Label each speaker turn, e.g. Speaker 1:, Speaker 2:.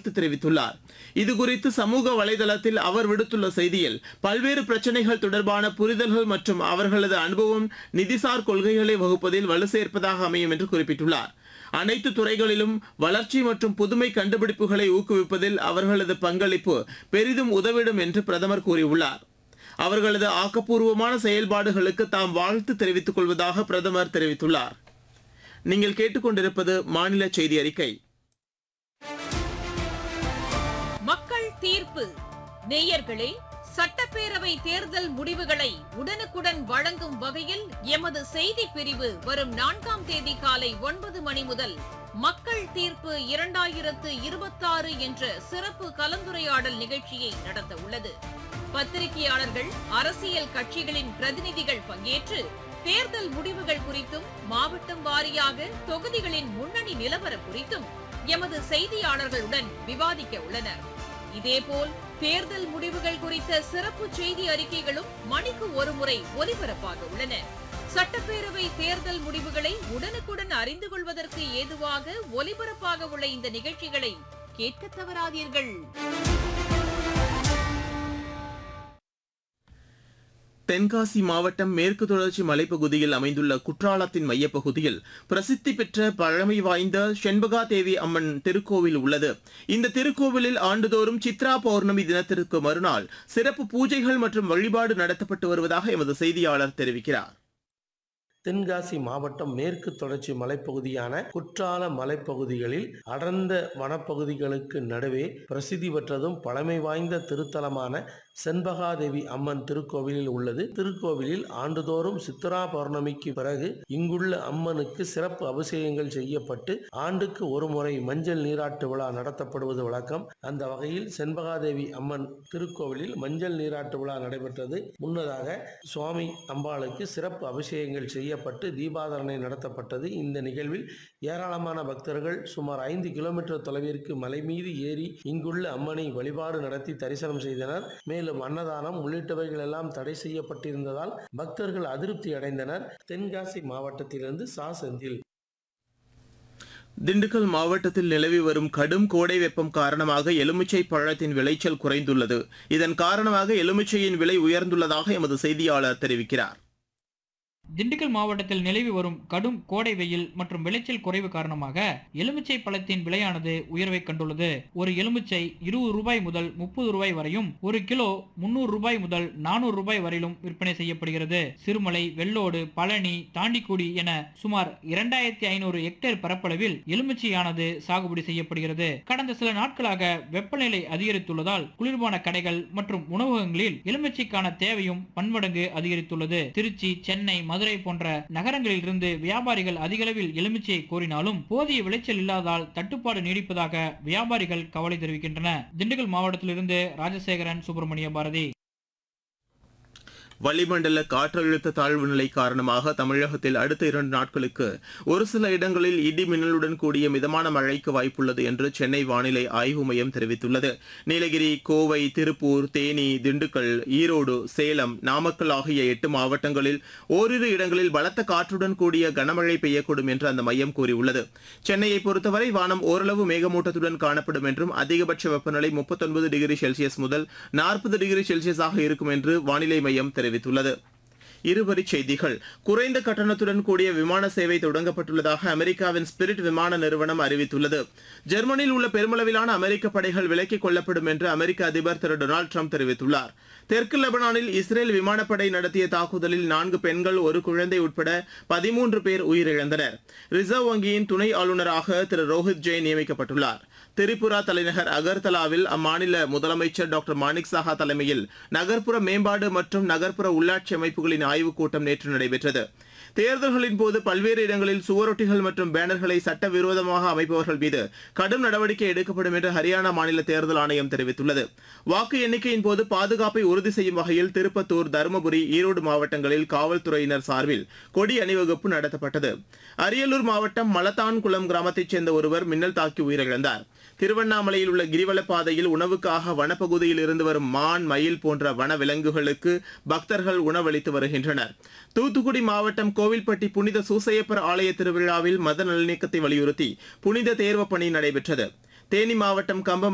Speaker 1: வாழ்த்து தெரிவித்துள்ளார் இதுகுறித்து சமூக வலைதளத்தில் அவர் விடுத்துள்ள செய்தியில் பல்வேறு பிரச்சனைகள் தொடர்பான புரிதல்கள் மற்றும் அவர்களது அனுபவம் நிதிசார் கொள்கைகளை வகுப்பதில் வலு சேர்ப்பதாக அமையும் என்று குறிப்பிட்டுள்ளார் அனைத்து துறைகளிலும் வளர்ச்சி மற்றும் புதுமை கண்டுபிடிப்புகளை ஊக்குவிப்பதில் அவர்களது பங்களிப்பு பெரிதும் உதவிடும் என்று பிரதமர் கூறியுள்ளார் அவர்களது ஆக்கப்பூர்வமான செயல்பாடுகளுக்கு தாம் வாழ்த்து தெரிவித்துக் கொள்வதாக பிரதமர் தெரிவித்துள்ளார் நீங்கள் கேட்டுக்கொண்டிருப்பது மாநில செய்தி அறிக்கை
Speaker 2: மக்கள் தீர்ப்பு நேயர்களே சட்டப்பேரவை தேர்தல் முடிவுகளை உடனுக்குடன் வழங்கும் வகையில் எமது செய்தி பிரிவு வரும் நான்காம் தேதி காலை ஒன்பது மணி முதல் மக்கள் தீர்ப்பு இரண்டாயிரத்து இருபத்தாறு என்ற சிறப்பு கலந்துரையாடல் நிகழ்ச்சியை நடத்த உள்ளது பத்திரிகையாளர்கள் அரசியல் கட்சிகளின் பிரதிநிதிகள் பங்கேற்று தேர்தல் முடிவுகள் குறித்தும் மாவட்டம் வாரியாக தொகுதிகளின் முன்னணி நிலவரம் குறித்தும் எமது செய்தியாளர்களுடன் விவாதிக்க உள்ளனர் இதேபோல் தேர்தல் முடிவுகள் குறித்த சிறப்பு செய்தி அறிக்கைகளும் மணிக்கு ஒருமுறை ஒலிபரப்பாக உள்ளன சட்டப்பேரவை தேர்தல் முடிவுகளை உடனுக்குடன் அறிந்து கொள்வதற்கு ஏதுவாக ஒலிபரப்பாக உள்ள இந்த நிகழ்ச்சிகளை கேட்க தவறாதீர்கள்
Speaker 1: தென்காசி மாவட்டம் மேற்கு தொடர்ச்சி மலைப்பகுதியில் அமைந்துள்ள குற்றாலத்தின் மையப்பகுதியில் பிரசித்தி பெற்ற பழமை வாய்ந்த செண்பகா தேவி அம்மன் திருக்கோவில் உள்ளது இந்த திருக்கோவிலில் ஆண்டுதோறும் சித்ரா பௌர்ணமி தினத்திற்கு மறுநாள் சிறப்பு பூஜைகள் மற்றும் வழிபாடு நடத்தப்பட்டு வருவதாக எமது செய்தியாளர் தெரிவிக்கிறார்
Speaker 3: தென்காசி மாவட்டம் மேற்கு தொடர்ச்சி மலைப்பகுதியான குற்றால மலைப்பகுதிகளில் அடர்ந்த வனப்பகுதிகளுக்கு நடுவே பிரசித்தி பெற்றதும் பழமை வாய்ந்த திருத்தலமான செண்பகாதேவி அம்மன் திருக்கோவிலில் உள்ளது திருக்கோவிலில் ஆண்டுதோறும் சித்ரா பௌர்ணமிக்கு பிறகு இங்குள்ள அம்மனுக்கு சிறப்பு அபிஷேகங்கள் செய்யப்பட்டு ஆண்டுக்கு ஒரு முறை மஞ்சள் நீராட்டு விழா நடத்தப்படுவது வழக்கம் அந்த வகையில் செண்பகாதேவி அம்மன் திருக்கோவிலில் மஞ்சள் நீராட்டு விழா நடைபெற்றது முன்னதாக சுவாமி அம்பாளுக்கு சிறப்பு அபிஷேகங்கள் செய்யப்பட்டு தீபாதரணை நடத்தப்பட்டது இந்த நிகழ்வில் ஏராளமான பக்தர்கள் சுமார் ஐந்து கிலோமீட்டர் தொலைவிற்கு மலை மீது ஏறி இங்குள்ள அம்மனை வழிபாடு நடத்தி தரிசனம் செய்தனர் மேலும் அன்னதானம் உள்ளிட்டவைகள் எல்லாம் தடை செய்யப்பட்டிருந்ததால் பக்தர்கள் அதிருப்தி அடைந்தனர் தென்காசி மாவட்டத்திலிருந்து சா செந்தில்
Speaker 1: திண்டுக்கல் மாவட்டத்தில் நிலவி வரும் கடும் கோடை வெப்பம் காரணமாக எலுமிச்சை பழத்தின் விளைச்சல் குறைந்துள்ளது இதன் காரணமாக எலுமிச்சையின் விலை உயர்ந்துள்ளதாக எமது செய்தியாளர் தெரிவிக்கிறார்
Speaker 4: திண்டுக்கல் மாவட்டத்தில் நிலவி வரும் கடும் கோடை வெயில் மற்றும் விளைச்சல் குறைவு காரணமாக எலுமிச்சை பழத்தின் விலையானது உயர்வை கண்டுள்ளது ஒரு எலுமிச்சை இருபது ரூபாய் முதல் முப்பது ரூபாய் வரையும் ஒரு கிலோ முன்னூறு ரூபாய் முதல் நானூறு ரூபாய் வரையிலும் விற்பனை செய்யப்படுகிறது சிறுமலை வெள்ளோடு பழனி தாண்டிக்குடி என சுமார் இரண்டாயிரத்தி ஐநூறு ஹெக்டேர் பரப்பளவில் எலுமிச்சையானது சாகுபடி செய்யப்படுகிறது கடந்த சில நாட்களாக வெப்பநிலை அதிகரித்துள்ளதால் குளிர்பான கடைகள் மற்றும் உணவகங்களில் எலுமிச்சைக்கான தேவையும் பன்மடங்கு அதிகரித்துள்ளது திருச்சி சென்னை மதுரை போன்ற நகரங்களில் இருந்து வியாபாரிகள் அதிகளவில் எலுமிச்சையை கோரினாலும் போதிய விளைச்சல் இல்லாதால் தட்டுப்பாடு நீடிப்பதாக வியாபாரிகள் கவலை தெரிவிக்கின்றன திண்டுக்கல் மாவட்டத்திலிருந்து ராஜசேகரன் சுப்பிரமணிய பாரதி
Speaker 1: வளிமண்டல காற்றழுத்த தாழ்வு நிலை காரணமாக தமிழகத்தில் அடுத்த இரண்டு நாட்களுக்கு ஒரு சில இடங்களில் இடி மின்னலுடன் கூடிய மிதமான மழைக்கு வாய்ப்புள்ளது என்று சென்னை வானிலை ஆய்வு மையம் தெரிவித்துள்ளது நீலகிரி கோவை திருப்பூர் தேனி திண்டுக்கல் ஈரோடு சேலம் நாமக்கல் ஆகிய எட்டு மாவட்டங்களில் ஓரிரு இடங்களில் பலத்த காற்றுடன் கூடிய கனமழை பெய்யக்கூடும் என்று அந்த மையம் கூறியுள்ளது சென்னையை பொறுத்தவரை வானம் ஓரளவு மேகமூட்டத்துடன் காணப்படும் என்றும் அதிகபட்ச வெப்பநிலை முப்பத்தொன்பது டிகிரி செல்சியஸ் முதல் நாற்பது டிகிரி செல்சியஸாக இருக்கும் என்று வானிலை மையம் தெரிவித்துள்ளது இருவரிச் செய்திகள் குறைந்த கட்டணத்துடன் கூடிய விமான சேவை தொடங்கப்பட்டுள்ளதாக அமெரிக்காவின் ஸ்பிரிட் விமான நிறுவனம் அறிவித்துள்ளது ஜெர்மனியில் உள்ள பெருமளவிலான அமெரிக்க படைகள் விலக்கிக் கொள்ளப்படும் என்று அமெரிக்க அதிபர் திரு டொனால்டு ட்ரம்ப் தெரிவித்துள்ளார் தெற்கு லெபனானில் இஸ்ரேல் விமானப்படை நடத்திய தாக்குதலில் நான்கு பெண்கள் ஒரு குழந்தை உட்பட பதிமூன்று பேர் உயிரிழந்தனர் ரிசர்வ் வங்கியின் துணை ஆளுநராக திரு ரோஹித் ஜெயின் நியமிக்கப்பட்டுள்ளார் திரிபுரா தலைநகர் அகர்தலாவில் அம்மாநில முதலமைச்சர் டாக்டர் மாணிக் சாஹா தலைமையில் நகர்ப்புற மேம்பாடு மற்றும் நகர்ப்புற உள்ளாட்சி அமைப்புகளின் ஆய்வுக் கூட்டம் நேற்று நடைபெற்றது தேர்தல்களின் போது பல்வேறு இடங்களில் சுவரொட்டிகள் மற்றும் பேனர்களை சட்டவிரோதமாக அமைப்பவர்கள் மீது கடும் நடவடிக்கை எடுக்கப்படும் என்று ஹரியானா மாநில தேர்தல் ஆணையம் தெரிவித்துள்ளது வாக்கு எண்ணிக்கையின் போது பாதுகாப்பை உறுதி செய்யும் வகையில் திருப்பத்தூர் தருமபுரி ஈரோடு மாவட்டங்களில் காவல்துறையினர் சார்பில் கொடி அணிவகுப்பு நடத்தப்பட்டது அரியலூர் மாவட்டம் மலத்தான்குளம் கிராமத்தைச் சேர்ந்த ஒருவர் மின்னல் தாக்கி உயிரிழந்தார் திருவண்ணாமலையில் உள்ள கிரிவல பாதையில் உணவுக்காக வனப்பகுதியில் இருந்து வரும் மான் மயில் போன்ற வன விலங்குகளுக்கு பக்தர்கள் உணவளித்து வருகின்றனர் தூத்துக்குடி மாவட்டம் கோவில்பட்டி புனித சூசையப்பர் ஆலய திருவிழாவில் மத நல்லிணக்கத்தை வலியுறுத்தி புனித தேர்வு பணி நடைபெற்றது தேனி மாவட்டம் கம்பம்